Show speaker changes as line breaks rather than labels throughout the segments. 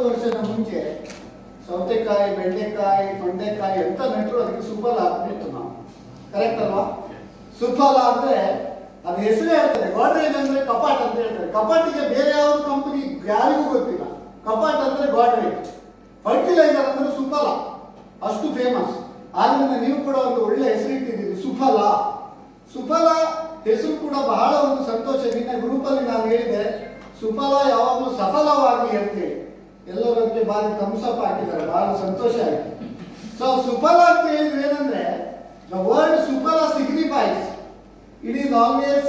ವರ್ಷದ ಮುಂಚೆ ಸೌತೆಕಾಯಿ ಬೆಂಡೆಕಾಯಿ ತೊಂಡೆಕಾಯಿ ಎಂತ ನೆಟ್ಟರು ಅದಕ್ಕೆ ಸುಫಲ ಹಾಕ್ಬಿಟ್ಟು ನಾವು ಕರೆಕ್ಟ್ ಅಲ್ವಾ ಸುಫಲ ಅಂದ್ರೆ ಅದು ಹೆಸರೇ ಹೇಳ್ತಾರೆ ಗೋಡ್ರೇಜ್ ಅಂದ್ರೆ ಕಪಾಟ್ ಅಂತ ಹೇಳ್ತಾರೆ ಕಪಾಟಿಗೆ ಬೇರೆ ಯಾವ ಕಂಪನಿ ಯಾರಿಗೂ ಗೊತ್ತಿಲ್ಲ ಕಪಾಟ್ ಅಂದ್ರೆ ಗೋಡ್ರೇಜ್ ಫರ್ಟಿಲೈಸರ್ ಅಂದ್ರೆ ಸುಫಲ ಅಷ್ಟು ಫೇಮಸ್ ಆದ್ರಿಂದ ನೀವು ಕೂಡ ಒಂದು ಒಳ್ಳೆ ಹೆಸರು ಇಟ್ಟಿದ್ದೀರಿ ಸುಫಲ ಸುಫಲ ಹೆಸರು ಕೂಡ ಬಹಳ ಒಂದು ಸಂತೋಷ ನಿನ್ನೆ ಗ್ರೂಪಲ್ಲಿ ನಾನು ಹೇಳಿದೆ ಸುಫಲ ಯಾವಾಗಲೂ ಸಫಲವಾಗಲಿ ಅಂತೇಳಿ ಎಲ್ಲರೂ ಅದಕ್ಕೆ ಬಾರಿ ಥಮ್ಸಪ್ ಹಾಕಿದ್ದಾರೆ ಬಹಳ ಸಂತೋಷ ಆಯ್ತು ಸೊ ಸುಫಲ ಅಂತ ಹೇಳಿದ್ರೆ ಏನಂದ್ರೆ the word Suphala signifies it is always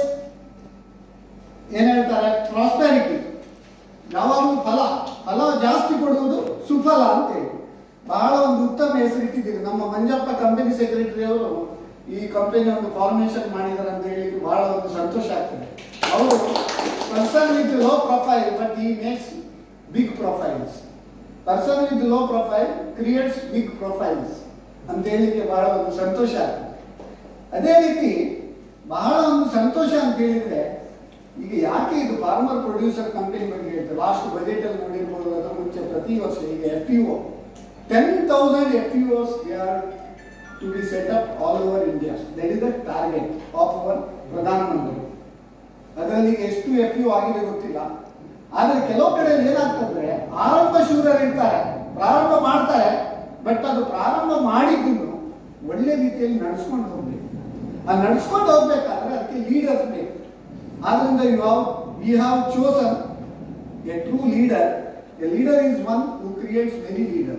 ಏನ್ ಹೇಳ್ತಾರೆ ಪ್ರಾಸ್ಪೆರಿಟಿ ಯಾವಾಗಲೂ ಫಲ ಫಲ ಜಾಸ್ತಿ ಕೊಡುವುದು ಸುಫಲ ಅಂತೇಳಿ ಬಹಳ ಒಂದು ಉತ್ತಮ ಹೆಸರು ಇಟ್ಟಿದ್ದೀರಿ ನಮ್ಮ ಮಂಜಪ್ಪ ಕಂಪನಿ ಸೆಕ್ರೆಟರಿ ಅವರು ಈ ಕಂಪನಿ ಒಂದು ಫಾರ್ಮೇಶನ್ ಮಾಡಿದ್ದಾರೆ ಅಂತ ಹೇಳಿ ಬಹಳ ಒಂದು ಸಂತೋಷ ಆಗ್ತದೆ ಅವರು person with low profile but he makes big profiles person with low profile creates big profiles ಅಂತ ಹೇಳಿಕ್ಕೆ ಬಹಳ ಒಂದು ಸಂತೋಷ ಆಗ್ತದೆ ಅದೇ ರೀತಿ ಬಹಳ ಒಂದು ಸಂತೋಷ ಅಂತ ಹೇಳಿದ್ರೆ ಈಗ ಯಾಕೆ ಇದು ಫಾರ್ಮರ್ ಪ್ರೊಡ್ಯೂಸರ್ ಕಂಪನಿ ಬಗ್ಗೆ ಹೇಳ್ತಾರೆ ಲಾಸ್ಟ್ ಬಜೆಟ್ ಅಲ್ಲಿ ನೋಡಿರ್ಬೋದು ಅದರ ಮುಂಚೆ ಪ್ರತಿ ವರ್ಷ ಈಗ F P O ten thousand F P Os are to be set up all over India that is the target of our ಪ್ರಧಾನಮಂತ್ರಿ ಅದರಲ್ಲಿ ಎಷ್ಟು ಎಫ್ ಯು ಆಗಿದೆ ಗೊತ್ತಿಲ್ಲ ಆದ್ರೆ ಕೆಲವು ಕಡೆ ಏನಾಗ್ತಂದ್ರೆ ಆರಂಭ ಶೂರರು ಇರ್ತಾರೆ ಪ್ರಾರಂಭ ಮಾಡ್ತಾರೆ ಬಟ್ ಅದು ಪ್ರಾರಂಭ ಮಾಡಿದ್ದು ಒಳ್ಳೆ ರೀತಿಯಲ್ಲಿ ನಡ್ಸ್ಕೊಂಡು ಹೋಗ್ಬೇಕು ಆ ನಡ್ಸ್ಕೊಂಡು ಹೋಗ್ಬೇಕಾದ್ರೆ ಅದಕ್ಕೆ ಲೀಡರ್ಸ್ ಬೇಕು ಆದ್ರಿಂದ you have we have chosen a true leader a leader is one who creates many leader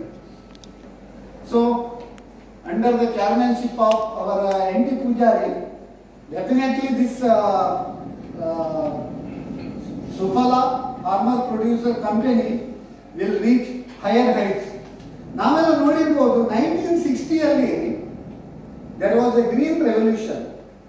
so under the chairmanship of our uh, NT Pujari, definitely this uh, uh, Sufala farmer producer company will reach higher heights. ನಾವೆಲ್ಲ ನೋಡಿರ್ಬೋದು nineteen ಸಿಕ್ಸ್ಟಿಯಲ್ಲಿ there was a green revolution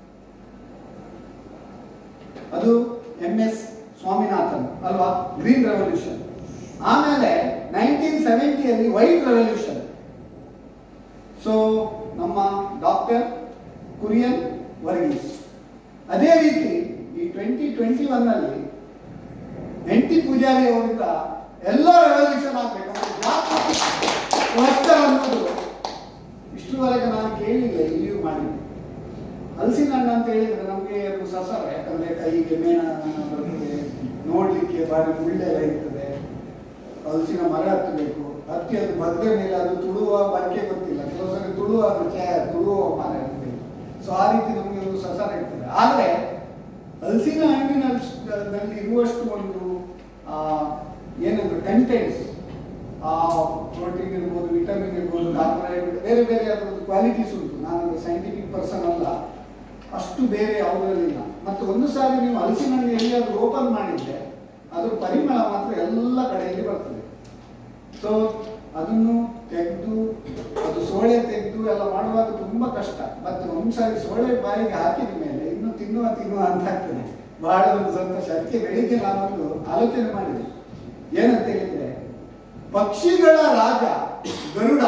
ಅದು M S Swaminathan ಅಲ್ವಾ green revolution ಆಮೇಲೆ nineteen ಸೆವೆಂಟಿಯಲ್ಲಿ white revolution so ನಮ್ಮ doctor Kurien Varghese ಅದೇ ರೀತಿ ಈ ಟ್ವೆಂಟಿ ಟ್ವೆಂಟಿ ಒನ್ ಅಲ್ಲಿ ಎನ್ ಟಿ ಪೂಜಾರಿ ಅವರಿಂದ ಎಲ್ಲ ರೆವಲ್ಯೂಷನ್ ಆಗ್ಬೇಕು ಕ್ಲಸ್ಟರ್ ಅನ್ನೋದು ಇಷ್ಟರವರೆಗೆ ನಾನು ಕೇಳಿಲ್ಲ ಇಲ್ಲಿಯೂ ಮಾಡಿದ್ದೆ ಹಲಸಿನ ಹಣ್ಣು ಅಂತ ಹೇಳಿದ್ರೆ ನಮಗೆ ಅದು ಸಸರ ಯಾಕಂದ್ರೆ ಕೈಗೆ ಮೇಣ ಬರ್ತದೆ ನೋಡ್ಲಿಕ್ಕೆ ಬಾರಿ ಮುಳ್ಳೆಲ್ಲ ಇರ್ತದೆ ಹಲಸಿನ ಮರ ಹತ್ತಬೇಕು ಹತ್ತಿ ಅದು ಬದ್ದೆ ಮೇಲೆ ಅದು ತುಳುವ ಬಗ್ಗೆ ಗೊತ್ತಿಲ್ಲ ಕೆಲವು ಸರಿ ತುಳುವ ಅದು ಛಾಯ ತುಳುವ ಮರ ಇರ್ತದೆ ಸೊ ಆ ರೀತಿ ನಮಗೆ ಒಂದು ಸಸರ ಇರ್ತದೆ ಆದ್ರೆ ಹಲಸಿನ ಹಣ್ಣಿನಲ್ಲಿ ಇರುವಷ್ಟು ಒಂದು ಆ, ಏನಂದ್ರೆ ಕಂಟೆಂಟ್ಸ್ ಆ ಪ್ರೋಟೀನ್ ಇರ್ಬೋದು ವಿಟಮಿನ್ ಇರ್ಬೋದು ಕಾರ್ಬೋಹೈಡ್ರೇಟ್ ಬೇರೆ ಬೇರೆ ಅದರದ್ದು ಕ್ವಾಲಿಟೀಸ್ ಉಂಟು ನಾನು ಸೈಂಟಿಫಿಕ್ ಪರ್ಸನ್ ಅಲ್ಲ ಅಷ್ಟು ಬೇರೆ ಯಾವುದರಲ್ಲಿಲ್ಲ ಮತ್ತು ಒಂದು ಸಾರಿ ನೀವು ಹಲಸಿನ ಹಣ್ಣು ಎಲ್ಲಿಯಾದ್ರೂ ಓಪನ್ ಮಾಡಿದ್ರೆ ಅದ್ರ ಪರಿಮಳ ಮಾತ್ರ ಎಲ್ಲ ಕಡೆಯಲ್ಲಿ ಬರ್ತದೆ ಸೊ ಅದನ್ನು ತೆಗೆದು ಅದು ಸೋಳೆ ತೆಗೆದು ಎಲ್ಲ ಮಾಡುವಾಗ ತುಂಬಾ ಕಷ್ಟ ಮತ್ತು ಒಂದ್ಸಾರಿ ಸೋಳೆ ಬಾಯಿಗೆ ಹಾಕಿದ ಮೇಲೆ ಇನ್ನು ತಿನ್ನುವ ತಿನ್ನುವ ಅಂತ ಆಗ್ತದೆ ಬಹಳ ಒಂದು ಸಂತೋಷ ಅದಕ್ಕೆ ಬೆಳಿಗ್ಗೆ ನಾನೊಂದು ಆಲೋಚನೆ ಮಾಡಿದೆ ಏನಂತ ಹೇಳಿದ್ರೆ ಪಕ್ಷಿಗಳ ರಾಜ ಗರುಡ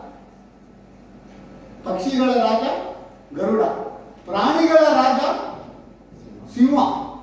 ಪಕ್ಷಿಗಳ ರಾಜ ಗರುಡ ಪ್ರಾಣಿಗಳ ರಾಜ ಸಿಂಹ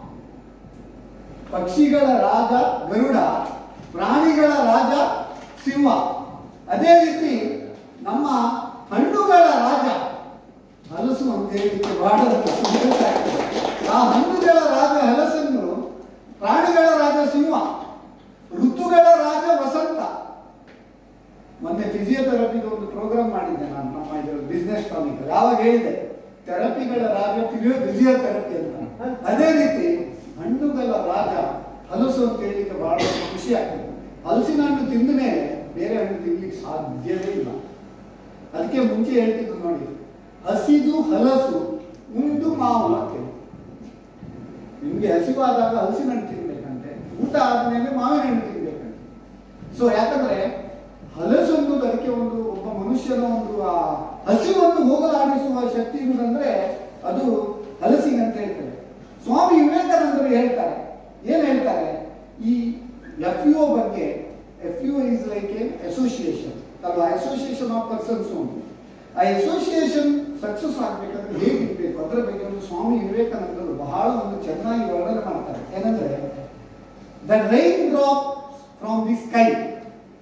ಪಕ್ಷಿಗಳ ರಾಜ ಗರುಡ ಪ್ರಾಣಿಗಳ ರಾಜ ಸಿಂಹ ಅದೇ ರೀತಿ ನಮ್ಮ ಹಣ್ಣುಗಳ ರಾಜ ಹಲಸು ಅಂತ ಹೇಳಲಿಕ್ಕೆ ಬಹಳ ಸಂತೋಷ ಆಗ್ತದೆ. ಆ ಹಣ್ಣುಗಳ ರಾಜ ಹಲಸನ್ನು ಪ್ರಾಣಿಗಳ ರಾಜ ಸಿಂಹ ಋತುಗಳ ರಾಜ ವಸಂತ ಮೊನ್ನೆ ಫಿಸಿಯೋಥೆರಪಿಗೆ ಒಂದು ಪ್ರೋಗ್ರಾಮ್ ಮಾಡಿದ್ದೆ ನಾನು ನಮ್ಮ ಇದು ಬಿಸ್ನೆಸ್ ಟಾನಿಕ್ ಯಾವಾಗ ಹೇಳಿದೆ ಥೆರಪಿಗಳ ರಾಜ ಫಿಸಿಯೋ ಫಿಸಿಯೋಥೆರಪಿ ಅಂತ ಅದೇ ರೀತಿ ಹಣ್ಣುಗಳ ರಾಜ ಹಲಸು ಅಂತ ಹೇಳಿಕ್ಕೆ ಬಹಳ ಖುಷಿ ಆಗ್ತದೆ ಹಲಸಿನ ಹಣ್ಣು ತಿಂದ ಮೇಲೆ ಬೇರೆ ಹಣ್ಣು ತಿನ್ಲಿಕ್ಕೆ ಸಾಧ್ಯವೇ ಇಲ್ಲ ಅದಕ್ಕೆ ಮುಂಚೆ ಹೇಳ್ತಿದ್ದು ನೋಡಿ ಹಸಿದು ಹಲಸು ಉಂಟು ಮಾವು ಅಂತ ನಿಮ್ಗೆ ಹಸಿವಾದಾಗ ಹಲಸಿನ ಹಣ್ಣು ತಿನ್ಬೇಕಂತೆ ಊಟ ಆದ್ಮೇಲೆ ಮಾವಿನ ಹಣ್ಣು ತಿನ್ಬೇಕಂತೆ ಸೊ ಯಾಕಂದ್ರೆ ಹಲಸು ಅನ್ನೋದು ಅದಕ್ಕೆ ಒಂದು ಒಬ್ಬ ಮನುಷ್ಯನ ಒಂದು ಆ ಹಸಿವನ್ನು ಹೋಗಲಾಡಿಸುವ ಶಕ್ತಿ ಇರುವುದಂದ್ರೆ ಅದು ಹಲಸಿಗೆ ಅಂತ ಹೇಳ್ತಾರೆ ಸ್ವಾಮಿ ವಿವೇಕಾನಂದರು ಹೇಳ್ತಾರೆ ಏನ್ ಹೇಳ್ತಾರೆ ಈ ಎಫ್ ಯು ಬಗ್ಗೆ F U is like an association ಅಲ್ವಾ ಅಸೋಸಿಯೇಷನ್ ಆಫ್ ಪರ್ಸನ್ಸ್ ಉಂಟು ಆ ಅಸೋಸಿಯೇಷನ್ ಸಕ್ಸಸ್ ಆಗ್ಬೇಕಂದ್ರೆ ಹೇಗಿರ್ಬೇಕು ಅದರ ಬಗ್ಗೆ ಒಂದು ಸ್ವಾಮಿ ವಿವೇಕಾನಂದರು ಬಹಳ ಒಂದು ಚೆನ್ನಾಗಿ ವರ್ಣನೆ ಮಾಡ್ತಾರೆ ಏನಂದ್ರೆ the rain drop from the sky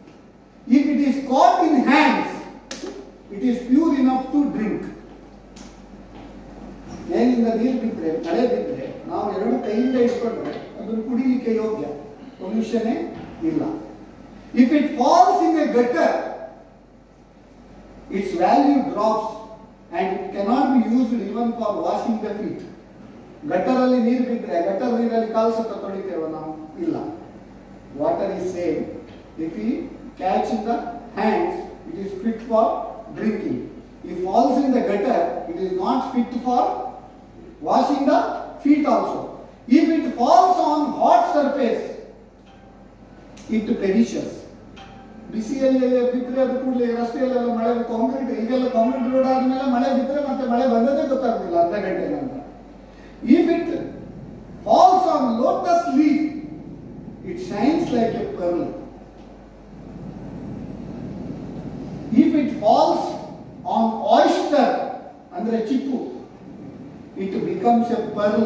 is pure enough to drink ಮೇಲಿಂದ ನೀರು ಬಿದ್ದರೆ ಮಳೆ ಬಿದ್ದರೆ ನಾವು ಎರಡು ಕೈಯಿಂದ ಇಟ್ಕೊಂಡ್ರೆ ಅದನ್ನು ಕುಡಿಲಿಕ್ಕೆ ಯೋಗ್ಯ ಪೊಲ್ಯೂಷನೇ ಇಲ್ಲ if it falls in a gutter its value drops and it cannot be used even for washing the feet ಗಟ್ಟರಲ್ಲಿ ನೀರು ಬಿದ್ದರೆ ಗಟ್ಟರ್ ನೀರಲ್ಲಿ ಕಾಲು ಸತ ತೊಳಿತೇವ ನಾವು ಇಲ್ಲ water is same. If we catch in the hands, it is fit for drinking. If falls in the gutter, it is not fit for washing the feet also. If it falls on hot surface, it perishes. ಬಿಸಿಯಲ್ಲಿ ಬಿದ್ದರೆ ಅದು ಕೂಡಲೇ ರಸ್ತೆಯಲ್ಲೆಲ್ಲ ಮಳೆ concrete ಈಗೆಲ್ಲ concrete road ಆದ್ಮೇಲೆ ಮಳೆ ಬಿದ್ದರೆ ಮತ್ತೆ ಮಳೆ ಬಂದದೇ ಗೊತ್ತಾಗ್ತಿಲ್ಲ ಅರ್ಧ ಗಂಟೆ ನಂತರ if it falls on lotus leaf it shines like a pearl. If it falls on oyster, ಅಂದ್ರೆ ಚಿಪ್ಪು ಇಟ್ ಬಿಕಮ್ಸ್ ಎ ಪರ್ಲ್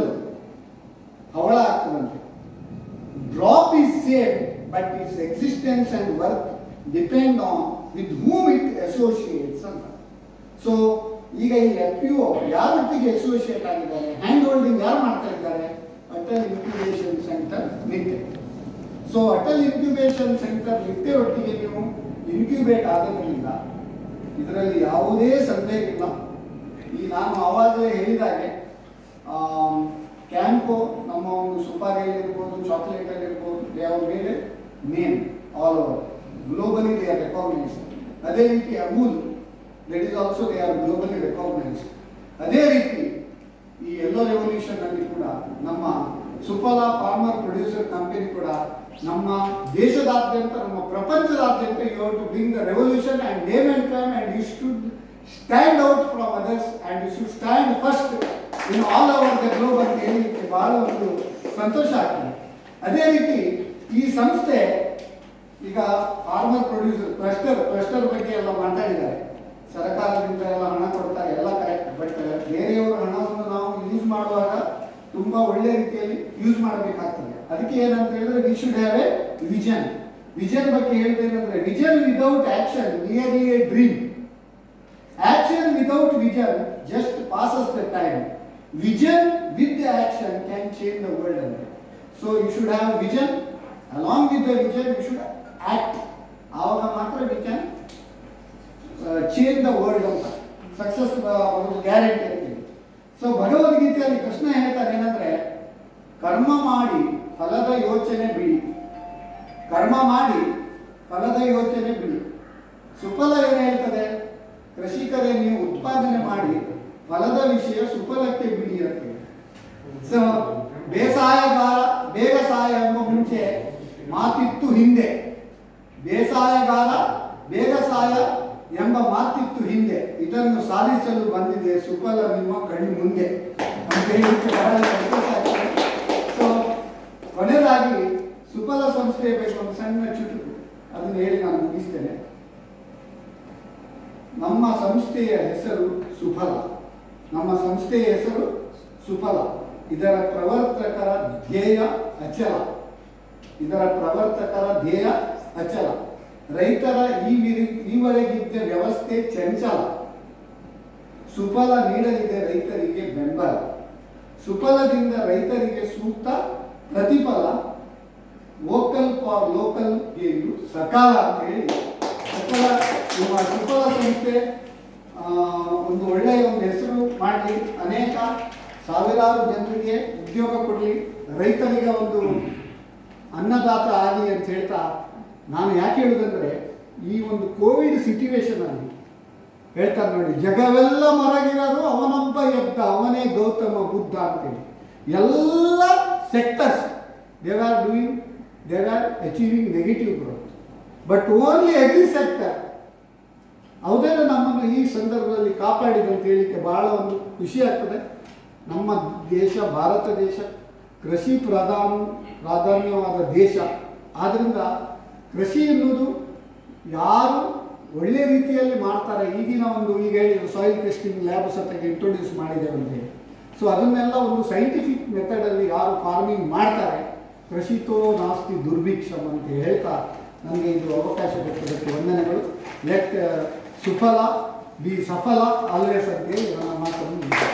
ಹವಳ ಆಗ್ತದಂತೆ drop is same but its existence and work depend on with whom it associates ಅಂತ so ಈಗ ಈ F U ಯಾರೊಟ್ಟಿಗೆ associate ಆಗಿದ್ದಾರೆ hand holding ಯಾರು ಮಾಡ್ತಾ ಇದ್ದಾರೆ Atal incubation centre Nitte so Atal incubation centre Nitte ಒಟ್ಟಿಗೆ ನೀವು ಇನ್ಕ್ಯುಬೇಟ್ ಆಗೋದ್ರಿಂದ ಇದರಲ್ಲಿ ಯಾವುದೇ ಸಂದೇಹ ಇಲ್ಲ ಈ ನಾನು ಆವಾಗಲೇ ಹೇಳಿದಾಗೆ ಕ್ಯಾಂಪು ನಮ್ಮ ಒಂದು ಸುಪಾರಿಯಲ್ಲಿ ಇರ್ಬೋದು ಚಾಕ್ಲೇಟ್ ಅಲ್ಲಿ ಇರ್ಬೋದು ದೇ ಆರ್ ಮೇಲೆ name all over globally they are recognised ಅದೇ ರೀತಿ Amul that is also they are globally recognised ಅದೇ ರೀತಿ ಈ ಎಲ್ಲೋ ರೆವಲ್ಯೂಷನ್ ಅಲ್ಲಿ ಕೂಡ ನಮ್ಮ ಸುಫಲಾ ಫಾರ್ಮರ್ ಪ್ರೊಡ್ಯೂಸರ್ ಕಂಪನಿ ಕೂಡ ನಮ್ಮ ದೇಶದಾದ್ಯಂತ ನಮ್ಮ ಪ್ರಪಂಚದಾದ್ಯಂತ you have to bring the revolution and name and fame and you should stand out from others and you should stand first in all over the globe ಅಂತ ಹೇಳಲಿಕ್ಕೆ ಬಹಳ ಒಂದು ಸಂತೋಷ ಆಗ್ತದೆ ಅದೇ ರೀತಿ ಈ ಸಂಸ್ಥೆ ಈಗ ಫಾರ್ಮರ್ ಪ್ರೊಡ್ಯೂಸರ್ ಕ್ಲಸ್ಟರ್ ಕ್ಲಸ್ಟರ್ ಬಗ್ಗೆ ಎಲ್ಲ ಮಾತಾಡಿದ್ದಾರೆ ಸರ್ಕಾರದಿಂದ ಎಲ್ಲ ಹಣ ಕೊಡ್ತಾರೆ ಎಲ್ಲ ಕರೆಕ್ಟ್ ಬಟ್ ಬೇರೆಯವರ ಹಣವನ್ನು ನಾವು ಯೂಸ್ ಮಾಡುವಾಗ ತುಂಬಾ ಒಳ್ಳೆ ರೀತಿಯಲ್ಲಿ ಯೂಸ್ ಮಾಡಬೇಕಾಗ್ತದೆ ಅದಕ್ಕೆ ಏನಂತ ಹೇಳಿದ್ರೆ we should have a vision vision ಬಗ್ಗೆ ಹೇಳ್ಬೇಕಂದ್ರೆ vision without action nearly a dream action without vision just passes the time vision with the action can change the world ಅಂದ್ರೆ so you should have vision along with the vision you should act ಆವಾಗ ಮಾತ್ರ we can change the world ಅಂತ success ಒಂದು guarantee ಅಂತೀವಿ so ಭಗವದ್ಗೀತೆಯಲ್ಲಿ ಕೃಷ್ಣ ಹೇಳ್ತಾರೆ ಏನಂದ್ರೆ ಕರ್ಮ ಮಾಡಿ ಫಲದ ಯೋಚನೆ ಬಿಡಿ ಕರ್ಮ ಮಾಡಿ ಫಲದ ಯೋಚನೆ ಬಿಡಿ ಸುಫಲ ಏನು ಹೇಳ್ತದೆ ಕೃಷಿಕರೇ ನೀವು ಉತ್ಪಾದನೆ ಮಾಡಿ ಫಲದ ವಿಷಯ ಸುಫಲಕ್ಕೆ ಬಿಡಿ ಅಂತ ಹೇಳಿ ಸೊ ಬೇಸಾಯಗಾರ ಬೇಗ ಸಾಯ ಎಂಬ ಮುಂಚೆ ಮಾತಿತ್ತು ಹಿಂದೆ ಬೇಸಾಯಗಾರ ಬೇಗ ಸಾಯ ಎಂಬ ಮಾತಿತ್ತು ಹಿಂದೆ ಇದನ್ನು ಸಾಧಿಸಲು ಬಂದಿದೆ ಸುಫಲ ನಿಮ್ಮ ಕಣ್ಣು ಮುಂದೆ ಅಂತ ಹೇಳಿಕ್ಕೆ ಬಹಳ ಸಂತೋಷ ಆಗ್ತದೆ ಸೊ ಕೊನೆಯದಾಗಿ ಸುಫಲ ಸಂಸ್ಥೆಯ ಬಗ್ಗೆ ಒಂದು ಸಣ್ಣ ಚುಟುಕು ಅದನ್ನು ಹೇಳಿ ನಾನು ಮುಗಿಸ್ತೇನೆ ನಮ್ಮ ಸಂಸ್ಥೆಯ ಹೆಸರು ಸುಫಲ ನಮ್ಮ ಸಂಸ್ಥೆಯ ಹೆಸರು ಸುಫಲ ಇದರ ಪ್ರವರ್ತಕರ ಧ್ಯೇಯ ಅಚಲ ಇದರ ಪ್ರವರ್ತಕರ ಧ್ಯೇಯ ಅಚಲ ರೈತರ ಈ ವಿರಿ- ಈವರೆಗಿದ್ದ ವ್ಯವಸ್ಥೆ ಚಂಚಲ ಸುಫಲ ನೀಡಲಿದೆ ರೈತರಿಗೆ ಬೆಂಬಲ ಸುಫಲದಿಂದ ರೈತರಿಗೆ ಸೂಕ್ತ ಪ್ರತಿಫಲ ವೋಕಲ್ ಫಾರ್ ಲೋಕಲ್ ಗೇಯು ಸಕಾಲ ಅಂತ ಹೇಳಿ ಸಕಾಲ ನಿಮ್ಮ ಸುಫಲ ಸಂಸ್ಥೆ ಆ, ಒಂದು ಒಳ್ಳೆಯ ಒಂದು ಹೆಸರು ಮಾಡಲಿ ಅನೇಕ ಸಾವಿರಾರು ಜನರಿಗೆ ಉದ್ಯೋಗ ಕೊಡಲಿ ರೈತರಿಗೆ ಒಂದು ಅನ್ನದಾತ ಆಗಲಿ ಅಂತ ಹೇಳ್ತಾ ನಾನು ಯಾಕೆ ಹೇಳುದಂದ್ರೆ ಈ ಒಂದು ಕೋವಿಡ್ ಸಿಚುವೇಶನ್ ಅಲ್ಲಿ ಹೇಳ್ತಾರೆ ನೋಡಿ ಜಗವೆಲ್ಲ ಮರಗಿರೋದು ಅವನೊಬ್ಬ ಎದ್ದ ಅವನೇ ಗೌತಮ ಬುದ್ಧ ಅಂತೇಳಿ ಎಲ್ಲ sectors they are doing they are achieving negative growth but only every sector ಅವದೇನ ನಮ್ಮನ್ನು ಈ ಸಂದರ್ಭದಲ್ಲಿ ಕಾಪಾಡಿದೆ ಅಂತ ಹೇಳಲಿಕ್ಕೆ ಬಹಳ ಒಂದು ಖುಷಿ ಆಗ್ತದೆ ನಮ್ಮ ದೇಶ ಭಾರತ ದೇಶ ಕೃಷಿ ಪ್ರಧಾನ ಪ್ರಾಧಾನ್ಯವಾದ ದೇಶ ಆದ್ದರಿಂದ ಕೃಷಿ ಎನ್ನುವುದು ಯಾರು ಒಳ್ಳೆ ರೀತಿಯಲ್ಲಿ ಮಾಡ್ತಾರೆ ಈಗಿನ ಒಂದು ಈಗ ಹೇಳಿ ಸಾಯಿಲ್ ಟೆಸ್ಟಿಂಗ್ ಲ್ಯಾಬ್ ಸತೆಗೆ ಇಂಟ್ರೊಡ್ಯೂಸ್ ಮಾಡಿದ್ದೇವೆ ಅಂತ ಹೇಳಿ ಸೊ ಅದನ್ನೆಲ್ಲ ಒಂದು ಸೈಂಟಿಫಿಕ್ ಮೆಥಡಲ್ಲಿ ಯಾರು ಫಾರ್ಮಿಂಗ್ ಮಾಡ್ತಾರೆ ಕೃಷಿತೋ ನಾಸ್ತಿ ದುರ್ಭಿಕ್ಷಂ ಅಂತ ಹೇಳ್ತಾ ನನಗೆ ಇದು ಅವಕಾಶ ಕೊಟ್ಟದಕ್ಕೆ ವಂದನೆಗಳು ಲೆಟ್ ಸುಫಲ ಬಿ ಸಫಲ ಆಲ್ವೇಸ್ ಅಂತೇಳಿ ನನ್ನ ಮಾತನ್ನು ಮುಗಿಸ್ತೇನೆ.